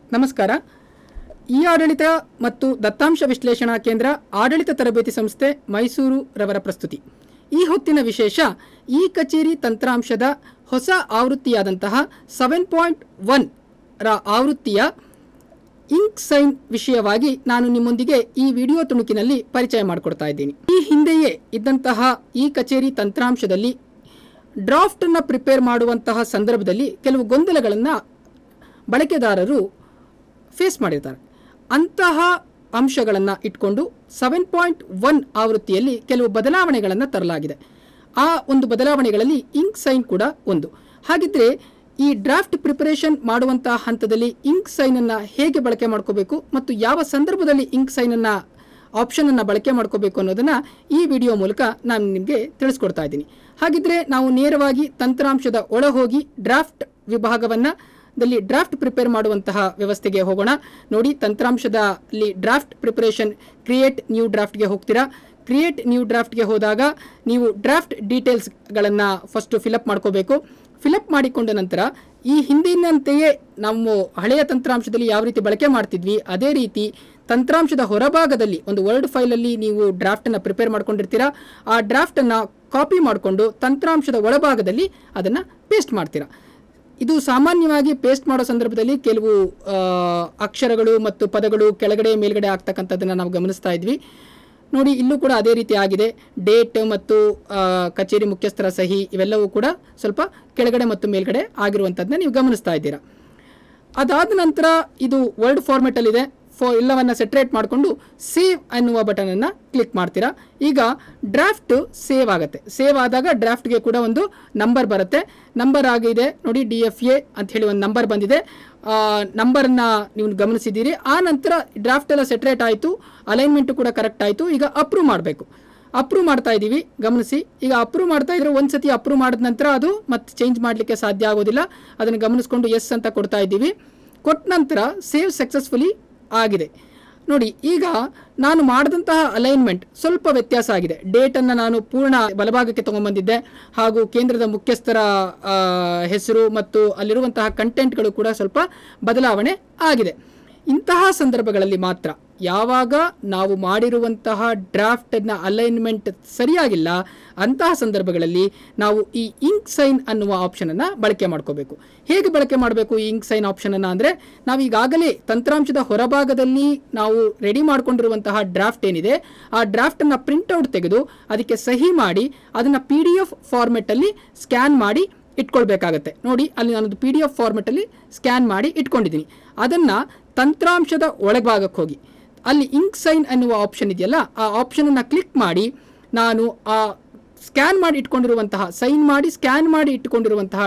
ನಮಸ್ಕಾರ ಇ ಆಡಳಿತ ಮತ್ತು ದತ್ತಾಂಶ ವಿಶ್ಲೇಷಣಾ ಕೇಂದ್ರ ಆಡಳಿತ ತರಬೇತಿ ಸಂಸ್ಥೆ ಮೈಸೂರು ರವರ ಪ್ರಸ್ತುತಿ ಈ ಹೊತ್ತಿನ ವಿಶೇಷ ಈ ಕಚೇರಿ ತಂತ್ರಾಂಶದ ಹೊಸ ಆವೃತ್ತಿಯಾದಂತಹ ಸೆವೆನ್ ಪಾಯಿಂಟ್ ಒನ್ ರ ಆವೃತ್ತಿಯ ಇಂಕ್ ಸೈನ್ ವಿಷಯವಾಗಿ ನಾನು ನಿಮ್ಮೊಂದಿಗೆ ಈ ವಿಡಿಯೋ ತುಣುಕಿನಲ್ಲಿ ಪರಿಚಯ ಮಾಡಿಕೊಡ್ತಾ ಇದ್ದೀನಿ ಈ ಹಿಂದೆಯೇ ಇದ್ದಂತಹ ಈ ಕಚೇರಿ ತಂತ್ರಾಂಶದಲ್ಲಿ ಡ್ರಾಫ್ಟನ್ನು ಪ್ರಿಪೇರ್ ಮಾಡುವಂತಹ ಸಂದರ್ಭದಲ್ಲಿ ಕೆಲವು ಗೊಂದಲಗಳನ್ನು ಬಳಕೆದಾರರು ಫೇಸ್ ಮಾಡಿರ್ತಾರೆ ಅಂತಹ ಅಂಶಗಳನ್ನು ಇಟ್ಕೊಂಡು ಸೆವೆನ್ ಪಾಯಿಂಟ್ ಒನ್ ಆವೃತ್ತಿಯಲ್ಲಿ ಕೆಲವು ಬದಲಾವಣೆಗಳನ್ನು ತರಲಾಗಿದೆ ಆ ಒಂದು ಬದಲಾವಣೆಗಳಲ್ಲಿ ಇಂಕ್ ಸೈನ್ ಕೂಡ ಒಂದು ಹಾಗಿದ್ರೆ ಈ ಡ್ರಾಫ್ಟ್ ಪ್ರಿಪರೇಷನ್ ಮಾಡುವಂತಹ ಹಂತದಲ್ಲಿ ಇಂಕ್ ಸೈನನ್ನು ಹೇಗೆ ಬಳಕೆ ಮಾಡ್ಕೋಬೇಕು ಮತ್ತು ಯಾವ ಸಂದರ್ಭದಲ್ಲಿ ಇಂಕ್ ಸೈನನ್ನು ಆಪ್ಷನನ್ನು ಬಳಕೆ ಮಾಡ್ಕೋಬೇಕು ಅನ್ನೋದನ್ನು ಈ ವಿಡಿಯೋ ಮೂಲಕ ನಾನು ನಿಮಗೆ ತಿಳಿಸ್ಕೊಡ್ತಾ ಇದ್ದೀನಿ ಹಾಗಿದ್ರೆ ನಾವು ನೇರವಾಗಿ ತಂತ್ರಾಂಶದ ಒಳ ಹೋಗಿ ಡ್ರಾಫ್ಟ್ ವಿಭಾಗವನ್ನು ದಲ್ಲಿ ಡ್ರಾಫ್ಟ್ ಪ್ರಿಪೇರ್ ಮಾಡುವಂತಹ ವ್ಯವಸ್ಥೆಗೆ ಹೋಗೋಣ ನೋಡಿ ತಂತ್ರಾಂಶದಲ್ಲಿ ಡ್ರಾಫ್ಟ್ ಪ್ರಿಪರೇಷನ್ ಕ್ರಿಯೇಟ್ ನ್ಯೂ ಡ್ರಾಫ್ಟ್ಗೆ ಹೋಗ್ತೀರಾ ಕ್ರಿಯೇಟ್ ನ್ಯೂ ಡ್ರಾಫ್ಟ್ಗೆ ಹೋದಾಗ ನೀವು ಡ್ರಾಫ್ಟ್ ಡೀಟೇಲ್ಸ್ಗಳನ್ನು ಫಸ್ಟು ಫಿಲಪ್ ಮಾಡ್ಕೋಬೇಕು ಫಿಲಪ್ ಮಾಡಿಕೊಂಡ ನಂತರ ಈ ಹಿಂದಿನಂತೆಯೇ ನಾವು ಹಳೆಯ ತಂತ್ರಾಂಶದಲ್ಲಿ ಯಾವ ರೀತಿ ಬಳಕೆ ಮಾಡ್ತಿದ್ವಿ ಅದೇ ರೀತಿ ತಂತ್ರಾಂಶದ ಹೊರಭಾಗದಲ್ಲಿ ಒಂದು ವರ್ಡ್ ಫೈಲಲ್ಲಿ ನೀವು ಡ್ರಾಫ್ಟನ್ನು ಪ್ರಿಪೇರ್ ಮಾಡ್ಕೊಂಡಿರ್ತೀರಾ ಆ ಡ್ರಾಫ್ಟನ್ನು ಕಾಪಿ ಮಾಡಿಕೊಂಡು ತಂತ್ರಾಂಶದ ಒಳಭಾಗದಲ್ಲಿ ಅದನ್ನು ಪೇಸ್ಟ್ ಮಾಡ್ತೀರಾ ಇದು ಸಾಮಾನ್ಯವಾಗಿ ಪೇಸ್ಟ್ ಮಾಡೋ ಸಂದರ್ಭದಲ್ಲಿ ಕೆಲವು ಆ, ಅಕ್ಷರಗಳು ಮತ್ತು ಪದಗಳು ಕೆಳಗಡೆ ಮೇಲ್ಗಡೆ ಆಗ್ತಕ್ಕಂಥದ್ದನ್ನು ನಾವು ಗಮನಿಸ್ತಾ ಇದ್ವಿ ನೋಡಿ ಇಲ್ಲೂ ಕೂಡ ಅದೇ ರೀತಿ ಆಗಿದೆ ಡೇಟ್ ಮತ್ತು ಆ, ಕಚೇರಿ ಮುಖ್ಯಸ್ಥರ ಸಹಿ ಇವೆಲ್ಲವೂ ಕೂಡ ಸ್ವಲ್ಪ ಕೆಳಗಡೆ ಮತ್ತು ಮೇಲ್ಗಡೆ ಆಗಿರುವಂಥದ್ದನ್ನ ನೀವು ಗಮನಿಸ್ತಾ ಇದ್ದೀರಾ ಅದಾದ ನಂತರ ಇದು ವರ್ಡ್ ಫಾರ್ಮೆಟಲ್ಲಿದೆ ಫೋ ಎಲ್ಲವನ್ನು ಸೆಟ್ರೇಟ್ ಮಾಡಿಕೊಂಡು ಸೇವ್ ಅನ್ನುವ ಬಟನನ್ನು ಕ್ಲಿಕ್ ಮಾಡ್ತೀರಾ ಈಗ ಡ್ರಾಫ್ಟ್ ಸೇವ್ ಆಗುತ್ತೆ ಸೇವ್ ಆದಾಗ ಡ್ರಾಫ್ಟ್ಗೆ ಕೂಡ ಒಂದು ನಂಬರ್ ಬರುತ್ತೆ ನಂಬರ್ ಆಗಿದೆ ನೋಡಿ ಡಿ ಎಫ್ ಎ ಅಂತ ಹೇಳಿ ಒಂದು ನಂಬರ್ ಬಂದಿದೆ ನಂಬರನ್ನ ನೀವು ಗಮನಿಸಿದ್ದೀರಿ ಆ ನಂತರ ಡ್ರಾಫ್ಟ್ ಎಲ್ಲ ಸೆಟ್ರೇಟ್ ಆಯಿತು ಅಲೈನ್ಮೆಂಟು ಕೂಡ ಕರೆಕ್ಟ್ ಆಯಿತು ಈಗ ಅಪ್ರೂವ್ ಮಾಡಬೇಕು ಅಪ್ರೂವ್ ಮಾಡ್ತಾ ಇದ್ದೀವಿ ಗಮನಿಸಿ ಈಗ ಅಪ್ರೂವ್ ಮಾಡ್ತಾ ಇದ್ರೆ ಒಂದು ಸತಿ ಅಪ್ರೂವ್ ಮಾಡಿದ ನಂತರ ಅದು ಮತ್ತೆ ಚೇಂಜ್ ಮಾಡಲಿಕ್ಕೆ ಸಾಧ್ಯ ಆಗೋದಿಲ್ಲ ಅದನ್ನು ಗಮನಿಸ್ಕೊಂಡು ಎಸ್ ಅಂತ ಕೊಡ್ತಾ ಇದ್ದೀವಿ ಕೊಟ್ಟ ನಂತರ ಸೇವ್ ಸಕ್ಸಸ್ಫುಲಿ ಆಗಿದೆ ನೋಡಿ ಈಗ ನಾನು ಮಾಡಿದಂತಹ ಅಲೈನ್ಮೆಂಟ್ ಸ್ವಲ್ಪ ವ್ಯತ್ಯಾಸ ಆಗಿದೆ ಡೇಟನ್ನು ನಾನು ಪೂರ್ಣ ಬಲಭಾಗಕ್ಕೆ ತೊಗೊಂಬಂದಿದ್ದೆ ಹಾಗೂ ಕೇಂದ್ರದ ಮುಖ್ಯಸ್ಥರ ಆ, ಹೆಸರು ಮತ್ತು ಅಲ್ಲಿರುವಂತಹ ಕಂಟೆಂಟ್ಗಳು ಕೂಡ ಸ್ವಲ್ಪ ಬದಲಾವಣೆ ಆಗಿದೆ ಇಂತಹ ಸಂದರ್ಭಗಳಲ್ಲಿ ಮಾತ್ರ ಯಾವಾಗ ನಾವು ಮಾಡಿರುವಂತಹ ಡ್ರಾಫ್ಟ್ನ ಅಲೈನ್ಮೆಂಟ್ ಸರಿಯಾಗಿಲ್ಲ ಅಂತಹ ಸಂದರ್ಭಗಳಲ್ಲಿ ನಾವು ಈ ಇಂಕ್ ಸೈನ್ ಅನ್ನುವ ಆಪ್ಷನನ್ನು ಬಳಕೆ ಮಾಡ್ಕೋಬೇಕು ಹೇಗೆ ಬಳಕೆ ಮಾಡಬೇಕು ಈ ಇಂಕ್ ಸೈನ್ ಆಪ್ಷನನ್ನು ಅಂದರೆ ನಾವು ಈಗಾಗಲೇ ತಂತ್ರಾಂಶದ ಹೊರಭಾಗದಲ್ಲಿ ನಾವು ರೆಡಿ ಮಾಡ್ಕೊಂಡಿರುವಂತಹ ಡ್ರಾಫ್ಟ್ ಏನಿದೆ ಆ ಡ್ರಾಫ್ಟನ್ನು ಪ್ರಿಂಟೌಟ್ ತೆಗೆದು ಅದಕ್ಕೆ ಸಹಿ ಮಾಡಿ ಅದನ್ನು ಪಿ ಡಿ ಎಫ್ ಫಾರ್ಮೆಟಲ್ಲಿ ಸ್ಕ್ಯಾನ್ ಮಾಡಿ ಇಟ್ಕೊಳ್ಬೇಕಾಗತ್ತೆ ನೋಡಿ ಅಲ್ಲಿ ನಾನೊಂದು ಪಿ ಡಿ ಎಫ್ ಫಾರ್ಮೆಟಲ್ಲಿ ಸ್ಕ್ಯಾನ್ ಮಾಡಿ ಇಟ್ಕೊಂಡಿದ್ದೀನಿ ಅದನ್ನು ತಂತ್ರಾಂಶದ ಒಳಭಾಗಕ್ಕೆ ಹೋಗಿ ಅಲ್ಲಿ ಇಂಕ್ ಸೈನ್ ಅನ್ನುವ ಆಪ್ಷನ್ ಇದೆಯಲ್ಲ ಆ ಆಪ್ಷನನ್ನು ಕ್ಲಿಕ್ ಮಾಡಿ ನಾನು ಆ ಸ್ಕ್ಯಾನ್ ಮಾಡಿ ಇಟ್ಕೊಂಡಿರುವಂತಹ ಸೈನ್ ಮಾಡಿ ಸ್ಕ್ಯಾನ್ ಮಾಡಿ ಇಟ್ಟುಕೊಂಡಿರುವಂತಹ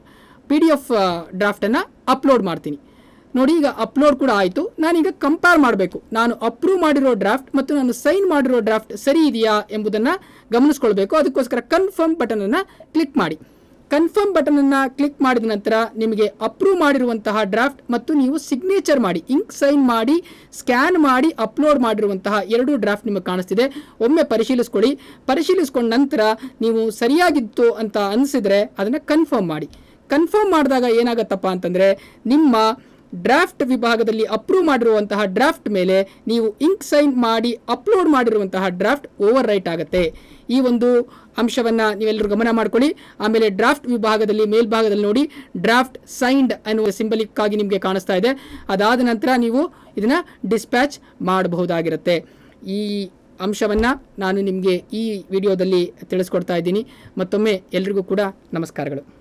ಪಿ ಡಿ ಎಫ್ ಡ್ರಾಫ್ಟನ್ನು ಅಪ್ಲೋಡ್ ಮಾಡ್ತೀನಿ ನೋಡಿ ಈಗ ಅಪ್ಲೋಡ್ ಕೂಡ ಆಯಿತು ನಾನೀಗ ಕಂಪೇರ್ ಮಾಡಬೇಕು ನಾನು ಅಪ್ರೂವ್ ಮಾಡಿರೋ ಡ್ರಾಫ್ಟ್ ಮತ್ತು ನಾನು ಸೈನ್ ಮಾಡಿರೋ ಡ್ರಾಫ್ಟ್ ಸರಿ ಇದೆಯಾ ಎಂಬುದನ್ನು ಗಮನಿಸ್ಕೊಳ್ಬೇಕು ಅದಕ್ಕೋಸ್ಕರ ಕನ್ಫರ್ಮ್ ಬಟನನ್ನು ಕ್ಲಿಕ್ ಮಾಡಿ ಕನ್ಫರ್ಮ್ ಬಟನನ್ನು ಕ್ಲಿಕ್ ಮಾಡಿದ ನಂತರ ನಿಮಗೆ ಅಪ್ರೂವ್ ಮಾಡಿರುವಂತಹ ಡ್ರಾಫ್ಟ್ ಮತ್ತು ನೀವು ಸಿಗ್ನೇಚರ್ ಮಾಡಿ ಇಂಕ್ ಸೈನ್ ಮಾಡಿ ಸ್ಕ್ಯಾನ್ ಮಾಡಿ ಅಪ್ಲೋಡ್ ಮಾಡಿರುವಂತಹ ಎರಡು ಡ್ರಾಫ್ಟ್ ನಿಮಗೆ ಕಾಣಿಸ್ತಿದೆ ಒಮ್ಮೆ ಪರಿಶೀಲಿಸ್ಕೊಳ್ಳಿ ಪರಿಶೀಲಿಸ್ಕೊಂಡ ನಂತರ ನೀವು ಸರಿಯಾಗಿತ್ತು ಅಂತ ಅನಿಸಿದರೆ ಅದನ್ನು ಕನ್ಫರ್ಮ್ ಮಾಡಿ ಕನ್ಫರ್ಮ್ ಮಾಡಿದಾಗ ಏನಾಗತ್ತಪ್ಪ ಅಂತಂದರೆ ನಿಮ್ಮ ಡ್ರಾಫ್ಟ್ ವಿಭಾಗದಲ್ಲಿ ಅಪ್ರೂವ್ ಮಾಡಿರುವಂತಹ ಡ್ರಾಫ್ಟ್ ಮೇಲೆ ನೀವು ಇಂಕ್ ಸೈನ್ ಮಾಡಿ ಅಪ್ಲೋಡ್ ಮಾಡಿರುವಂತಹ ಡ್ರಾಫ್ಟ್ ಓವರ್ ರೈಟ್ ಆಗುತ್ತೆ ಈ ಒಂದು ಅಂಶವನ್ನು ನೀವೆಲ್ಲರೂ ಗಮನ ಮಾಡ್ಕೊಳ್ಳಿ ಆಮೇಲೆ ಡ್ರಾಫ್ಟ್ ವಿಭಾಗದಲ್ಲಿ ಮೇಲ್ಭಾಗದಲ್ಲಿ ನೋಡಿ ಡ್ರಾಫ್ಟ್ ಸೈನ್ಡ್ ಅನ್ನುವ ಸಿಂಬಲಿಕ್ ಆಗಿ ನಿಮಗೆ ಕಾಣಿಸ್ತಾ ಇದೆ ಅದಾದ ನಂತರ ನೀವು ಇದನ್ನು ಡಿಸ್ಪ್ಯಾಚ್ ಮಾಡಬಹುದಾಗಿರುತ್ತೆ ಈ ಅಂಶವನ್ನು ನಾನು ನಿಮಗೆ ಈ ವಿಡಿಯೋದಲ್ಲಿ ತಿಳಿಸ್ಕೊಡ್ತಾ ಇದ್ದೀನಿ ಮತ್ತೊಮ್ಮೆ ಎಲ್ರಿಗೂ ಕೂಡ ನಮಸ್ಕಾರಗಳು